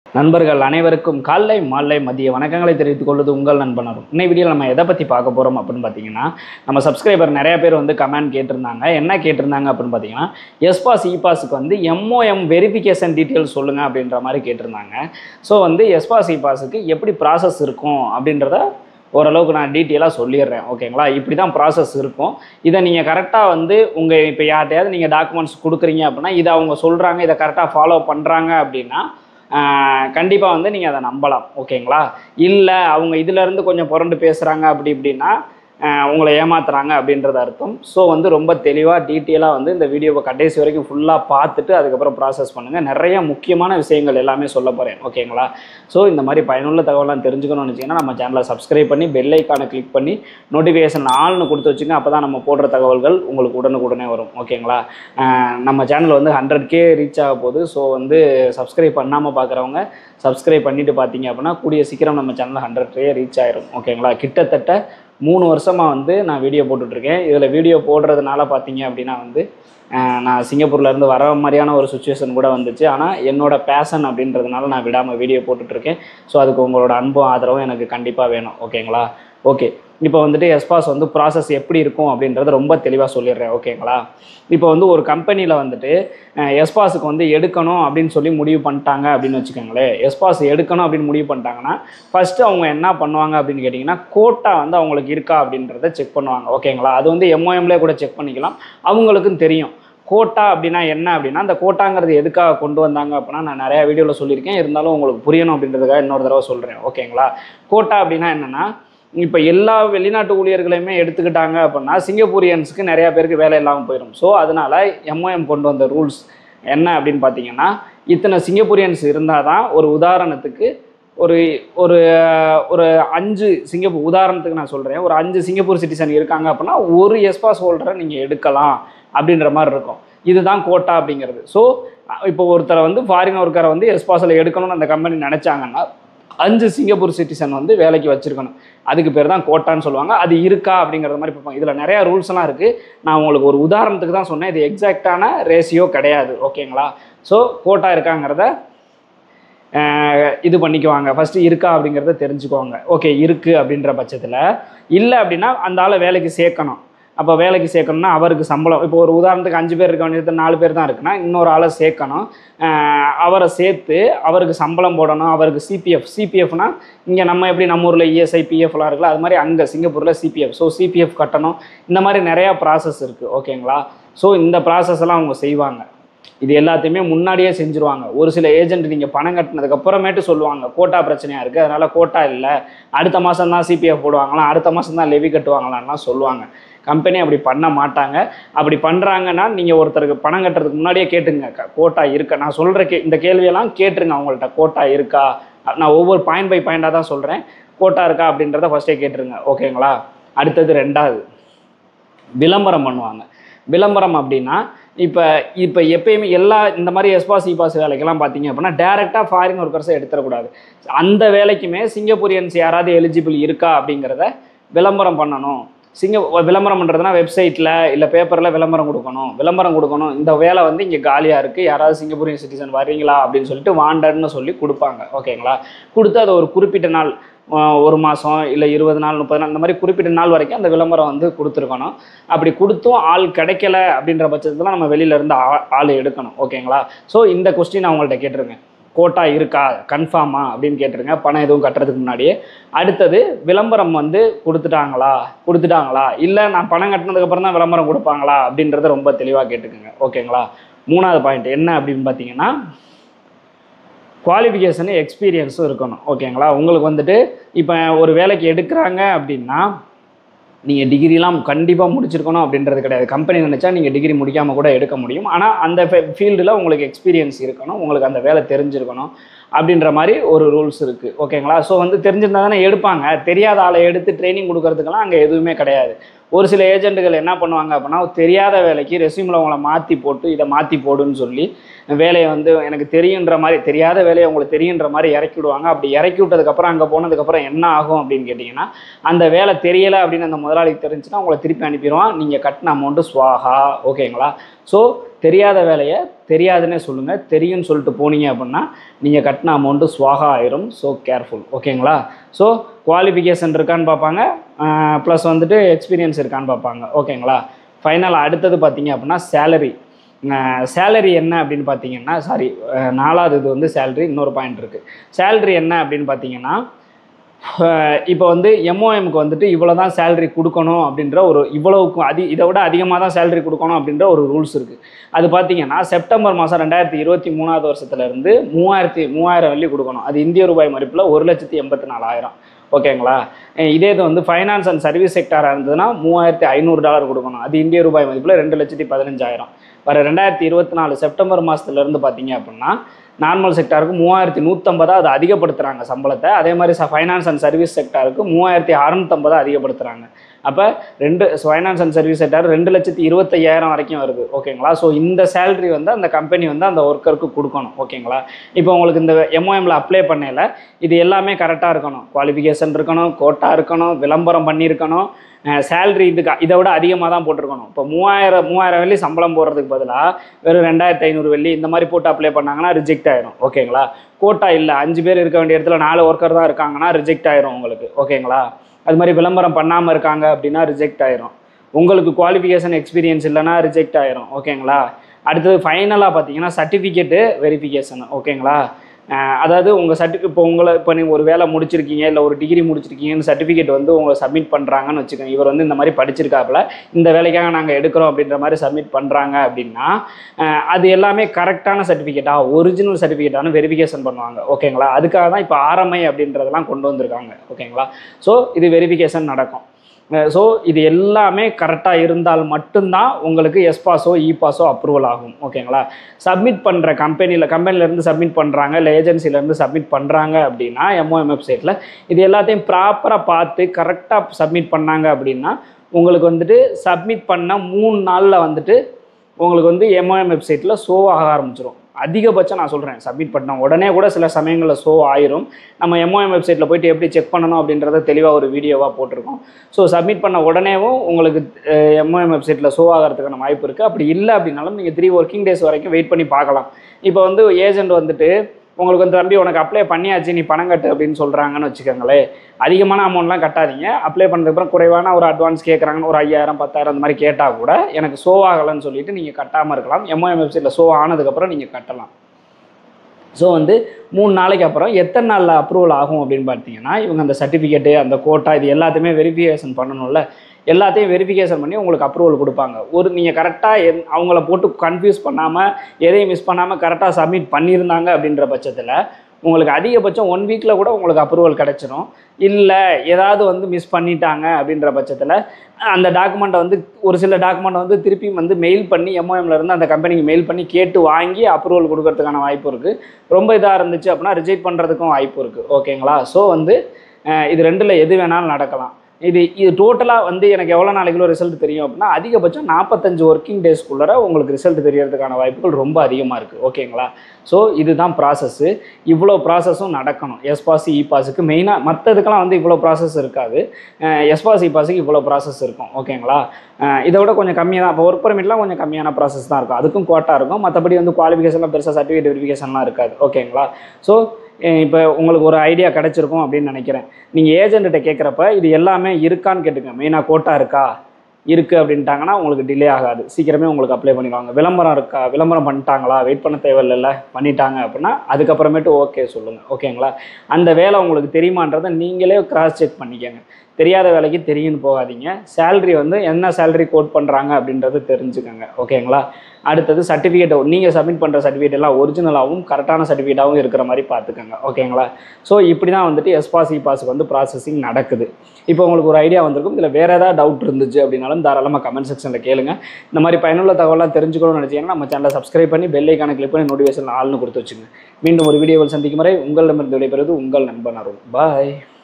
நண்பர்கள் அனைவருக்கும் காலை மாலை மதிய வணக்கங்களை தெரிவித்துக் கொள்வது உங்கள் நண்பன் அருண் இன்னை வீடியோவில் நம்ம எதை பற்றி பார்க்க போகிறோம் அப்படின்னு பார்த்தீங்கன்னா நம்ம சப்ஸ்கிரைபர் நிறைய பேர் வந்து கமெண்ட் கேட்டிருந்தாங்க என்ன கேட்டிருந்தாங்க அப்படின்னு பார்த்தீங்கன்னா எஸ்பாஸ் இபாஸுக்கு வந்து எம்ஓஎம் வெரிஃபிகேஷன் டீட்டெயில்ஸ் சொல்லுங்கள் அப்படின்ற மாதிரி கேட்டிருந்தாங்க ஸோ வந்து எஸ்பாஸ் இபாஸுக்கு எப்படி ப்ராசஸ் இருக்கும் அப்படின்றத ஓரளவுக்கு நான் டீட்டெயிலாக சொல்லிடுறேன் ஓகேங்களா இப்படி தான் ப்ராசஸ் இருக்கும் இதை நீங்கள் கரெக்டாக வந்து உங்கள் இப்போ யார்ட்டையாவது நீங்கள் டாக்குமெண்ட்ஸ் கொடுக்குறீங்க அப்படின்னா இதை அவங்க சொல்கிறாங்க இதை கரெக்டாக ஃபாலோ பண்ணுறாங்க அப்படின்னா கண்டிப்பாக வந்து நீங்கள் அதை நம்பலாம் ஓகேங்களா இல்லை அவங்க இதிலேருந்து கொஞ்சம் புரண்டு பேசுகிறாங்க அப்படி இப்படின்னா ஆஹ் உங்களை ஏமாத்துறாங்க அப்படின்றது அர்த்தம் ஸோ வந்து ரொம்ப தெளிவாக டீட்டெயிலாக வந்து இந்த வீடியோவை கடைசி வரைக்கும் ஃபுல்லாக பார்த்துட்டு அதுக்கப்புறம் ப்ராசஸ் பண்ணுங்கள் நிறைய முக்கியமான விஷயங்கள் எல்லாமே சொல்ல போகிறேன் ஓகேங்களா ஸோ இந்த மாதிரி பயனுள்ள தகவலாம் தெரிஞ்சுக்கணும்னு வச்சிங்கன்னா நம்ம சேனலை சப்ஸ்கிரைப் பண்ணி பெல் ஐக்கானை கிளிக் பண்ணி நோட்டிஃபிகேஷன் ஆள்னு கொடுத்து வச்சுங்க அப்போ தான் நம்ம போடுற தகவல்கள் உங்களுக்கு உடனுக்குடனே வரும் ஓகேங்களா ஆஹ் நம்ம சேனல் வந்து ஹண்ட்ரட் கே ரீச் ஆக போகுது ஸோ வந்து சப்ஸ்கிரைப் பண்ணாமல் பார்க்குறவங்க சப்ஸ்கிரைப் பண்ணிட்டு பார்த்தீங்க அப்படின்னா கூடிய சீக்கிரம் நம்ம சேனல் ஹண்ட்ரட் கே ரீச் ஆயிரும் ஓகேங்களா கிட்டத்தட்ட மூணு வருஷமாக வந்து நான் வீடியோ போட்டுட்ருக்கேன் இதில் வீடியோ போடுறதுனால பார்த்தீங்க அப்படின்னா வந்து ஆஹ் நான் சிங்கப்பூர்லேருந்து வர மாதிரியான ஒரு சுச்சுவேஷன் கூட வந்துச்சு ஆனால் என்னோட பேஷன் அப்படின்றதுனால நான் விடாமல் வீடியோ போட்டுட்ருக்கேன் ஸோ அதுக்கு உங்களோட அன்பும் ஆதரவும் எனக்கு கண்டிப்பாக வேணும் ஓகேங்களா ஓகே இப்போ வந்துட்டு எஸ்பாஸ் வந்து ப்ராசஸ் எப்படி இருக்கும் அப்படின்றத ரொம்ப தெளிவாக சொல்லிடுறேன் ஓகேங்களா இப்போ வந்து ஒரு கம்பெனியில் வந்துட்டு அஹ், எஸ்பாஸுக்கு வந்து எடுக்கணும் அப்படின்னு சொல்லி முடிவு பண்ணிட்டாங்க அப்படின்னு வச்சுக்கோங்களேன் எஸ்பாஸ் எடுக்கணும் அப்படின்னு முடிவு பண்ணிட்டாங்கன்னா ஃபஸ்ட்டு அவங்க என்ன பண்ணுவாங்க அப்படின்னு கேட்டிங்கன்னா கோட்டா வந்து அவங்களுக்கு இருக்கா அப்படின்றத செக் பண்ணுவாங்க ஓகேங்களா அது வந்து எம்ஓஎம்லேயே கூட செக் பண்ணிக்கலாம் அவங்களுக்கும் தெரியும் கோட்டா அப்படின்னா என்ன அப்படின்னா அந்த கோட்டாங்கிறது எதுக்காக கொண்டு வந்தாங்க அப்படின்னா நான் நிறையா வீடியோவில் சொல்லியிருக்கேன் இருந்தாலும் உங்களுக்கு புரியணும் அப்படின்றதுக்காக இன்னொரு தடவை சொல்கிறேன் ஓகேங்களா கோட்டா அப்படின்னா என்னென்னா இப்போ எல்லா வெளிநாட்டு ஊழியர்களையுமே எடுத்துக்கிட்டாங்க அப்படின்னா சிங்கப்பூரியன்ஸுக்கு நிறையா பேருக்கு வேலை இல்லாமல் போயிடும் ஸோ அதனால் எம்ஓஎம் கொண்டு வந்த ரூல்ஸ் என்ன அப்படின்னு பார்த்தீங்கன்னா இத்தனை சிங்கப்பூரியன்ஸ் இருந்தால் தான் ஒரு உதாரணத்துக்கு ஒரு ஒரு ஒரு அஞ்சு சிங்கப்பூர் உதாரணத்துக்கு நான் சொல்கிறேன் ஒரு அஞ்சு சிங்கப்பூர் சிட்டிசன் இருக்காங்க அப்படின்னா ஒரு எஸ்பாஸ் ஹோல்டரை நீங்கள் எடுக்கலாம் அப்படின்ற மாதிரி இருக்கும் இதுதான் கோட்டா அப்படிங்கிறது ஸோ இப்போ ஒருத்தரை வந்து ஃபாரின் ஒர்க்கரை வந்து எஸ்பாஸில் எடுக்கணும்னு அந்த கம்பெனி நினச்சாங்கன்னா அஞ்சு சிங்கப்பூர் சிட்டிசன் வந்து வேலைக்கு வச்சிருக்கணும் அதுக்கு பேர் தான் கோட்டான்னு சொல்லுவாங்க அது இருக்கா அப்படிங்கிறது மாதிரி பார்ப்பாங்க இதில் நிறையா ரூல்ஸ் எல்லாம் இருக்குது நான் உங்களுக்கு ஒரு உதாரணத்துக்கு தான் சொன்னேன் இது எக்ஸாக்டான ரேஷியோ கிடையாது ஓகேங்களா ஸோ கோட்டா இருக்காங்கிறத அஹ், இது பண்ணிக்குவாங்க ஃபஸ்ட்டு இருக்கா அப்படிங்கிறத தெரிஞ்சுக்குவாங்க ஓகே இருக்குது அப்படின்ற பட்சத்தில் இல்லை அப்படின்னா அந்த ஆளை வேலைக்கு சேர்க்கணும் அப்போ வேலைக்கு சேர்க்கணும்னா அவருக்கு சம்பளம் இப்போ ஒரு உதாரணத்துக்கு அஞ்சு பேர் இருக்க வேண்டியது நாலு பேர் தான் இருக்குன்னா இன்னொரு ஆளை சேர்க்கணும் அஹ் அவரை சேர்த்து அவருக்கு சம்பளம் போடணும் அவருக்கு சிபிஎஃப் சிபிஎஃப்னா இங்கே நம்ம எப்படி நம்ம ஊரில் இஎஸ்ஐ பிஎஃப்லாம் இருக்குல்ல அது மாதிரி அங்கே சிங்கப்பூரில் சிபிஎஃப் ஸோ சிபிஎஃப் கட்டணும் இந்த மாதிரி நிறையா ப்ராசஸ் இருக்குது ஓகேங்களா ஸோ இந்த ப்ராசஸ் எல்லாம் அவங்க செய்வாங்க இது எல்லாத்தையுமே முன்னாடியே செஞ்சுருவாங்க ஒரு சில ஏஜென்ட் நீங்கள் பணம் கட்டினதுக்கு அப்புறமேட்டு சொல்லுவாங்க கோட்டா பிரச்சனையாக இருக்குது அதனால் கோட்டா இல்லை அடுத்த மாதம் தான் சிபிஎஃப் போடுவாங்களாம் அடுத்த மாதம் தான் லெவி கட்டுவாங்களான்லாம் சொல்லுவாங்க கம்பெனி அப்படி பண்ண மாட்டாங்க அப்படி பண்ணுறாங்கன்னா நீங்கள் ஒருத்தருக்கு பணம் கட்டுறதுக்கு முன்னாடியே கேட்டுங்க க- கோட்டா இருக்கா நான் சொல்கிற கே இந்த கேள்வியெல்லாம் கேட்டுருங்க அவங்கள்ட்ட கோட்டா இருக்கா நான் ஒவ்வொரு பாயிண்ட் பை பாயிண்டாக தான் சொல்கிறேன் கோட்டா இருக்கா அப்படின்றத ஃபஸ்ட்டே கேட்டுருங்க ஓகேங்களா அடுத்தது ரெண்டாவது விளம்பரம் பண்ணுவாங்க விளம்பரம் அப்படின்னா இப்போ இப்போ எப்பயுமே எல்லா இந்த மாதிரி எஸ்பாஸ் இபாஸ் வேலைக்கெல்லாம் பார்த்தீங்க அப்படின்னா டேரெக்டாக ஃபாரின் ஒர்க்கர்ஸை எடுத்துடக்கூடாது அந்த வேலைக்குமே சிங்கப்பூரியன்ஸ் யாராவது எலிஜிபிள் இருக்கா அப்படிங்கிறத விளம்பரம் பண்ணணும் சிங்க விளம்பரம் பண்ணுறதுனா வெப்சைட்டில் இல்லை பேப்பரில் விளம்பரம் கொடுக்கணும் விளம்பரம் கொடுக்கணும் இந்த வேலை வந்து இங்கே காலியாக இருக்குது யாராவது சிங்கப்பூரியன் சிட்டிசன் வரீங்களா அப்படின்னு சொல்லிட்டு வாண்டட்னு சொல்லி கொடுப்பாங்க ஓகேங்களா கொடுத்து அதை ஒரு குறிப்பிட்ட நாள் ஆஹ் ஒரு மாதம் இல்லை இருபது நாள் முப்பது நாள் இந்த மாதிரி குறிப்பிட்ட நாள் வரைக்கும் அந்த விளம்பரம் வந்து கொடுத்துருக்கணும் அப்படி கொடுத்தும் ஆள் கிடைக்கல அப்படின்ற பட்சத்தில் நம்ம வெளியில இருந்து ஆ- ஆள் எடுக்கணும் ஓகேங்களா ஸோ இந்த கொஸ்டின் அவங்கள்ட்ட கேட்டிருங்க கோட்டா இருக்கா கன்ஃபார்மா அப்படின்னு கேட்டிருங்க பணம் எதுவும் கட்டுறதுக்கு முன்னாடியே அடுத்தது விளம்பரம் வந்து கொடுத்துட்டாங்களா கொடுத்துட்டாங்களா இல்லை நான் பணம் கட்டினதுக்கப்புறம் தான் விளம்பரம் கொடுப்பாங்களா அப்படின்றத ரொம்ப தெளிவாக கேட்டுக்குங்க ஓகேங்களா மூணாவது பாயிண்ட் என்ன அப்படின்னு பார்த்தீங்கன்னா குவாலிஃபிகேஷனு எக்ஸ்பீரியன்ஸும் இருக்கணும் ஓகேங்களா உங்களுக்கு வந்துட்டு இப்போ ஒரு வேலைக்கு எடுக்கிறாங்க அப்படின்னா நீங்கள் டிகிரிலாம் கண்டிப்பாக முடிச்சிருக்கணும் அப்படின்றது கிடையாது கம்பெனி நினச்சா நீங்கள் டிகிரி முடிக்காமல் கூட எடுக்க முடியும் ஆனால் அந்த ஃபீல்டில் உங்களுக்கு எக்ஸ்பீரியன்ஸ் இருக்கணும் உங்களுக்கு அந்த வேலை தெரிஞ்சிருக்கணும் அப்படின்ற மாதிரி ஒரு ரூல்ஸ் இருக்குது ஓகேங்களா ஸோ வந்து தெரிஞ்சிருந்தா தானே எடுப்பாங்க தெரியாத ஆளை எடுத்து ட்ரைனிங் கொடுக்கறதுக்கெல்லாம் அங்கே எதுவுமே கிடையாது ஒரு சில ஏஜென்ட்டுகள் என்ன பண்ணுவாங்க அப்படின்னா தெரியாத வேலைக்கு ரெஸ்யூமில் உங்களை மாற்றி போட்டு இதை மாற்றி போடுன்னு சொல்லி வேலையை வந்து எனக்கு தெரியுன்ற மாதிரி தெரியாத வேலையை உங்களுக்கு தெரியுன்ற மாதிரி இறக்கி விடுவாங்க அப்படி இறக்கி விட்டதுக்கப்புறம் அங்கே போனதுக்கப்புறம் என்ன ஆகும் அப்படின்னு கேட்டிங்கன்னா அந்த வேலை தெரியலை அப்படின்னு அந்த முதலாளிக்கு தெரிஞ்சுன்னா உங்களை திருப்பி அனுப்பிடுவான் நீங்கள் கட்டின அமௌண்ட்டு ஸ்வாஹா ஓகேங்களா ஸோ தெரியாத வேலையை தெரியாதுன்னே சொல்லுங்கள் தெரியும்னு சொல்லிட்டு போனீங்க அப்படின்னா நீங்கள் கட்டின அமௌண்ட்டு ஸ்வாகா ஆயிரும் ஸோ கேர்ஃபுல் ஓகேங்களா ஸோ குவாலிஃபிகேஷன் இருக்கான்னு பார்ப்பாங்க ப்ளஸ் வந்துட்டு எக்ஸ்பீரியன்ஸ் இருக்கான்னு பார்ப்பாங்க ஓகேங்களா ஃபைனல் அடுத்தது பார்த்தீங்க அப்படின்னா சேலரி சேலரி என்ன அப்படின்னு பார்த்தீங்கன்னா சாரி நாலாவது இது வந்து சேலரி இன்னொரு பாயிண்ட் இருக்குது சேலரி என்ன அப்படின்னு பார்த்தீங்கன்னா இப்போ வந்து எம்ஓஎம்க்கு வந்துட்டு இவ்வளோ தான் சேலரி கொடுக்கணும் அப்படின்ற ஒரு இவ்வளவுக்கு அதி இதை விட அதிகமாக தான் சேலரி கொடுக்கணும் அப்படின்ற ஒரு ரூல்ஸ் இருக்குது அது பார்த்தீங்கன்னா செப்டம்பர் மாதம் ரெண்டாயிரத்தி இருபத்தி மூணாவது வருஷத்துலேருந்து மூவாயிரத்தி மூவாயிரம் வெள்ளி கொடுக்கணும் அது இந்திய ரூபாய் மதிப்பில் ஒரு லட்சத்தி எண்பத்தி நாலாயிரம் ஓகேங்களா அஹ் இதே இது வந்து ஃபைனான்ஸ் அண்ட் சர்வீஸ் செக்டாராக இருந்ததுன்னா மூவாயிரத்தி ஐநூறு டாலர் கொடுக்கணும் அது இந்திய ரூபாய் மதிப்பில் ரெண்டு லட்சத்தி பதினஞ்சாயிரம் வர ரெண்டாயிரத்தி இருபத்தி நாலு செப்டம்பர் மாதத்துலேருந்து பார்த்தீங்க அப்படின்னா நார்மல் செக்டாருக்கு மூவாயிரத்தி நூற்றம்பதா அது அதிகப்படுத்துகிறாங்க சம்பளத்தை அதே மாதிரி ச ஃபைனான்ஸ் அண்ட் சர்வீஸ் செக்டாருக்கு மூவாயிரத்தி அறநூற்றம்பதா அதிகப்படுத்துகிறாங்க அப்போ ரெண்டு ஃபைனான்ஸ் அண்ட் சர்வீஸ் செக்டார் ரெண்டு லட்சத்தி இருபத்தையாயிரம் வரைக்கும் வருது ஓகேங்களா ஸோ இந்த சேலரி வந்து அந்த கம்பெனி வந்து அந்த ஒர்க்கருக்கு கொடுக்கணும் ஓகேங்களா இப்போ உங்களுக்கு இந்த எம்ஓஎம்ல அப்ளை பண்ணையில் இது எல்லாமே கரெக்டாக இருக்கணும் குவாலிஃபிகேஷன் இருக்கணும் கோட்டா இருக்கணும் விளம்பரம் பண்ணியிருக்கணும் சேலரி இதுக்கு இதை விட அதிகமாக தான் போட்டிருக்கணும் இப்போ மூவாயிரம் மூவாயிரம் வெள்ளி சம்பளம் போடுறதுக்கு பதிலாக வெறும் ரெண்டாயிரத்தி ஐநூறு வெள்ளி இந்த மாதிரி போட்டு அப்ளை பண்ணாங்கன்னா ரிஜெக்ட் ஆயிரும் ஓகேங்களா கோட்டா இல்லை அஞ்சு பேர் இருக்க வேண்டிய இடத்துல நாலு ஒர்க்கர் தான் இருக்காங்கன்னா ரிஜெக்ட் ஆயிரும் உங்களுக்கு ஓகேங்களா அது மாதிரி விளம்பரம் பண்ணாமல் இருக்காங்க அப்படின்னா ரிஜெக்ட் ஆயிரும் உங்களுக்கு குவாலிஃபிகேஷன் எக்ஸ்பீரியன்ஸ் இல்லைன்னா ரிஜெக்ட் ஆயிரும் ஓகேங்களா அடுத்தது ஃபைனலாக பார்த்தீங்கன்னா சர்டிஃபிகேட்டு வெரிஃபிகேஷன் ஓகேங்களா அஹ் அதாவது உங்கள் சர்டி இப்போ உங்களை இப்போ நீங்கள் ஒரு வேலை முடிச்சிருக்கீங்க இல்லை ஒரு டிகிரி முடிச்சிருக்கீங்கன்னு சர்டிஃபிகேட் வந்து உங்களை சப்மிட் பண்ணுறாங்கன்னு வச்சுக்கோங்க இவர் வந்து இந்த மாதிரி படிச்சிருக்காப்புல இந்த வேலைக்காக நாங்கள் எடுக்கிறோம் அப்படின்ற மாதிரி சப்மிட் பண்ணுறாங்க அப்படின்னா அஹ் அது எல்லாமே கரெக்டான சர்டிஃபிகேட்டா ஒரிஜினல் சர்டிஃபிகேட்டானு வெரிஃபிகேஷன் பண்ணுவாங்க ஓகேங்களா அதுக்காக தான் இப்போ ஆர்எம்ஐ அப்படின்றதெல்லாம் கொண்டு வந்திருக்காங்க ஓகேங்களா ஸோ இது வெரிஃபிகேஷன் நடக்கும் ஸோ இது எல்லாமே கரெக்டாக இருந்தால் மட்டும்தான் உங்களுக்கு எஸ் பாஸோ இ பாஸோ அப்ரூவல் ஆகும் ஓகேங்களா சப்மிட் பண்ணுற கம்பெனியில் கம்பெனிலேருந்து சப்மிட் பண்ணுறாங்க இல்லை ஏஜென்சிலேருந்து சப்மிட் பண்ணுறாங்க அப்படின்னா எம்ஓஎம் வெப்சைட்டில் இது எல்லாத்தையும் ப்ராப்பராக பார்த்து கரெக்டாக சப்மிட் பண்ணாங்க அப்படின்னா உங்களுக்கு வந்துட்டு சப்மிட் பண்ண மூணு நாளில் வந்துட்டு உங்களுக்கு வந்து எம்ஓஎம் வெப்சைட்டில் ஷோ ஆக ஆரம்பிச்சிடும் அதிகபட்சம் நான் சொல்கிறேன் சப்மிட் பண்ண உடனே கூட சில சமயங்களில் ஷோ ஆயிரும் நம்ம எம்ஓஎம் வெப்சைட்டில் போயிட்டு எப்படி செக் பண்ணணும் அப்படின்றத தெளிவாக ஒரு வீடியோவாக போட்டிருக்கோம் ஸோ சப்மிட் பண்ண உடனேவும் உங்களுக்கு எம்ஓஎம் வெப்சைட்டில் ஷோ ஆகிறதுக்கான வாய்ப்பு இருக்குது அப்படி இல்லை அப்படின்னாலும் நீங்கள் த்ரீ ஒர்க்கிங் டேஸ் வரைக்கும் வெயிட் பண்ணி பார்க்கலாம் இப்போ வந்து ஏஜென்ட் வந்துட்டு உங்களுக்கு வந்து தம்பி உனக்கு அப்ளை பண்ணியாச்சு நீ பணம் கட்டு அப்படின்னு சொல்கிறாங்கன்னு வச்சுக்கோங்களேன் அதிகமான அமௌண்ட்லாம் கட்டாதீங்க அப்ளை பண்ணதுக்கப்புறம் குறைவான ஒரு அட்வான்ஸ் கேட்குறாங்கன்னு ஒரு ஐயாயிரம் பத்தாயிரம் அந்த மாதிரி கேட்டால் கூட எனக்கு ஷோ ஆகலைன்னு சொல்லிட்டு நீங்கள் கட்டாமல் இருக்கலாம் எம்ஓஎம் வெப்சைட்டில் ஷோ ஆனதுக்கப்புறம் நீங்கள் கட்டலாம் ஸோ வந்து மூணு நாளைக்கு அப்புறம் எத்தனை நாளில் அப்ரூவல் ஆகும் அப்படின்னு பார்த்தீங்கன்னா இவங்க அந்த சர்டிஃபிகேட்டு அந்த கோட்டா இது எல்லாத்தையுமே வெரிஃபிகேஷன் பண்ணணும்ல எல்லாத்தையும் வெரிஃபிகேஷன் பண்ணி உங்களுக்கு அப்ரூவல் கொடுப்பாங்க ஒரு நீங்கள் கரெக்டாக எந் அவங்கள போட்டு கன்ஃபியூஸ் பண்ணாமல் எதையும் மிஸ் பண்ணாமல் கரெக்டாக சப்மிட் பண்ணியிருந்தாங்க அப்படின்ற பட்சத்தில் உங்களுக்கு அதிகபட்சம் ஒன் வீக்கில் கூட உங்களுக்கு அப்ரூவல் கிடச்சிரும் இல்லை ஏதாவது வந்து மிஸ் பண்ணிட்டாங்க அப்படின்ற பட்சத்தில் அந்த டாக்குமெண்ட்டை வந்து ஒரு சில டாக்குமெண்ட்டை வந்து திருப்பி வந்து மெயில் பண்ணி MOM ல இருந்து அந்த கம்பெனிக்கு மெயில் பண்ணி கேட்டு வாங்கி அப்ரூவல் கொடுக்கறதுக்கான வாய்ப்பு இருக்குது ரொம்ப இதாக இருந்துச்சு அப்படின்னா ரிஜெக்ட் பண்ணுறதுக்கும் வாய்ப்பு இருக்குது ஓகேங்களா ஸோ வந்து அஹ், இது ரெண்டில் எது வேணாலும் நடக்கலாம் இது இது டோட்டலாக வந்து எனக்கு எவ்வளோ நாளைக்குள்ள ரிசல்ட் தெரியும் அப்படின்னா அதிகபட்சம் நாற்பத்தஞ்சு ஒர்க்கிங் டேஸ்க்குள்ளே உங்களுக்கு ரிசல்ட் தெரியறதுக்கான வாய்ப்புகள் ரொம்ப அதிகமாக இருக்குது ஓகேங்களா ஸோ இதுதான் ப்ராசஸ்ஸு இவ்வளோ ப்ராசஸும் நடக்கணும் எஸ் பாஸ் இ பாஸுக்கு மெயினாக மற்றதுக்கெல்லாம் வந்து இவ்வளோ ப்ராசஸ் இருக்காது எஸ் பாஸ் இ பாஸுக்கு இவ்வளோ ப்ராசஸ் இருக்கும் ஓகேங்களா அஹ் இதை விட கொஞ்சம் கம்மியாக தான் இப்போ ஒர்க் பர்மிட்லாம் கொஞ்சம் கம்மியான ப்ராசஸ் தான் இருக்கும் அதுக்கும் கோட்டா இருக்கும் மற்றபடி வந்து குவாலிஃபிகேஷன்லாம் பெருசாக சர்டிஃபிகேட் வெரிஃபிகேஷன்லாம் இருக்காது ஓகேங்களா ஸோ இப்போ உங்களுக்கு ஒரு ஐடியா கிடைச்சிருக்கும் அப்படின்னு நினைக்கிறேன் நீங்கள் ஏஜென்ட்ட கேட்குறப்ப இது எல்லாமே இருக்கான்னு கேட்டுங்க மெயினாக கோட்டா இருக்கா இருக்குது அப்படின்ட்டாங்கன்னா உங்களுக்கு டிலே ஆகாது சீக்கிரமே உங்களுக்கு அப்ளை பண்ணிடுவாங்க விளம்பரம் இருக்கா விளம்பரம் பண்ணிட்டாங்களா வெயிட் பண்ண தேவையில்ல பண்ணிட்டாங்க அப்படின்னா அதுக்கப்புறமேட்டு ஓகே சொல்லுங்கள் ஓகேங்களா அந்த வேலை உங்களுக்கு தெரியுமான்றதை நீங்களே கிராஸ் செக் பண்ணிக்கோங்க தெரியாத வேலைக்கு தெரியும்னு போகாதீங்க சேலரி வந்து என்ன சேலரி கோட் பண்ணுறாங்க அப்படின்றது தெரிஞ்சுக்கோங்க ஓகேங்களா அடுத்தது சர்டிஃபிகேட் நீங்கள் சப்மிட் பண்ணுற சர்டிஃபிகேட் எல்லாம் ஒரிஜினலாகவும் கரெக்டான சர்டிஃபிகேட்டாகவும் இருக்கிற மாதிரி பார்த்துக்கோங்க ஓகேங்களா ஸோ இப்படி தான் வந்துட்டு எஸ் பாஸ் இ பாஸுக்கு வந்து ப்ராசஸிங் நடக்குது இப்போ உங்களுக்கு ஒரு ஐடியா வந்திருக்கும் இதில் வேறு ஏதாவது டவுட் இருந்துச்சு அப்படின்னாலும் தாராளமாக கமெண்ட் செக்ஷனில் கேளுங்க இந்த மாதிரி பயனுள்ள தகவலாம் தெரிஞ்சுக்கணும்னு நினச்சிங்கன்னா நம்ம சேனலை சப்ஸ்கிரைப் பண்ணி பெல் ஐக்கான கிளிக் பண்ணி நோட்டிஃபிகேஷன் ஆள்னு கொடுத்து வச்சுங்க மீண்டும் ஒரு வீடியோவில் சந்திக்கும் வரை உங்களிடமிருந்து விடைபெறுவது உங்கள் நண்பன் அருண் பாய்